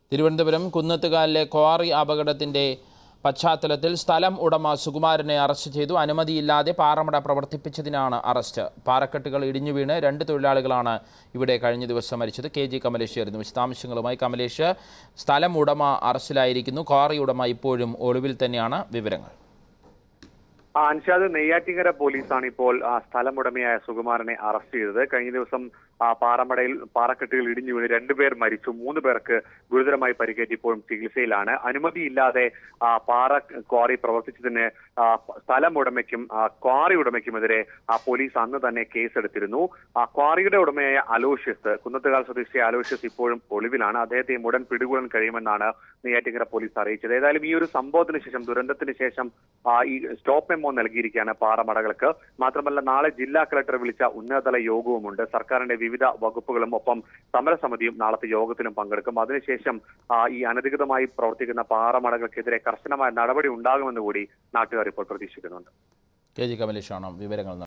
Thiruvananthapuram കുന്നത്തുകാലിലെ quarry അപകടത്തിന്റെ പശ്ചാത്തലത്തിൽ സ്ഥലം ഉടമ സുകുമാരനെ അറസ്റ്റ് ചെയ്തു അനുമതിയില്ലാതെ പാറമട പ്രവർത്തിപ്പിച്ചതിനാണ് അറസ്റ്റ് പാറക്കെട്ടുകൾ ഇടിഞ്ഞു വീണ് രണ്ട് തൊഴിലാളികളാണ് ഇവിടെ കഴിഞ്ഞ ദിവസം മരിച്ചത് കെ ജി കമലേഷ് ആയിരുന്നു വിശദാംശങ്ങളുമായി കമലേഷ് സ്ഥലം ഉടമ അറസ്റ്റിലായിരിക്കുന്നു ക്വാറി ഉടമ ഇപ്പോഴും ഒളിവിൽ തന്നെയാണ് വിവരങ്ങൾ ആ, അൻഷാദ് നെയ്യാറ്റിങ്കര പോലീസാണ് ഇപ്പോൾ ആ, സ്ഥലമുടമയായ സുകുമാരനെ അറസ്റ്റ് ചെയ്തത് കഴിഞ്ഞ ദിവസം ആ, പാറമടയിൽ പാറക്കെട്ടുകൾ ഇടിഞ്ഞു വീണ് രണ്ടുപേർ മരിച്ചു മൂന്ന് പേർക്ക് ഗുരുതരമായി പരിക്കേറ്റ് ഇപ്പോഴും ചികിത്സയിലാണ് അനുമതിയില്ലാതെ ആ, പാറ ക്വാറി പ്രവർത്തിച്ചതിന് ആ, സ്ഥലമുടമയ്ക്കും ആ, ക്വാറി ഉടമയ്ക്കുമെതിരെ ആ, പോലീസ് അന്ന് തന്നെ കേസെടുത്തിരുന്നു ആ, ക്വാറിയുടെ ഉടമയായ അലോഷ്യസ് കുന്നത്തുകാൽ സ്വദേശിയായ അലോഷ്യസ് ഇപ്പോഴും ഒളിവിലാണ് അദ്ദേഹത്തെ ഉടൻ പിടികൂടാൻ കഴിയുമെന്നാണ് നെയ്യാറ്റിങ്കര പോലീസ് അറിയിച്ചത് ഏതായാലും ഈ ഒരു സംഭവത്തിന് ശേഷം ദുരന്തത്തിന് ശേഷം ആ, ഈ സ്റ്റോപ്പ് മെമ്മോ നൽകിയിരിക്കുകയാണ് പാറമടകൾക്ക് മാത്രമല്ല നാളെ ജില്ലാ കളക്ടർ വിളിച്ച ഉന്നതതല യോഗവുമുണ്ട് സർക്കാരിന്റെ വിവിധ വകുപ്പുകളും ഒപ്പം സമരസമിതിയും നാളത്തെ യോഗത്തിലും പങ്കെടുക്കും അതിനുശേഷം ആ, ഈ അനധികൃതമായി പ്രവർത്തിക്കുന്ന പാറമടകൾക്കെതിരെ കർശനമായ നടപടി ഉണ്ടാകുമെന്ന് കൂടി നാട്ടുകാർ ഇപ്പോൾ പ്രതീക്ഷിക്കുന്നുണ്ട് കെ ജി കമലേഷാണ് വിവരങ്ങൾ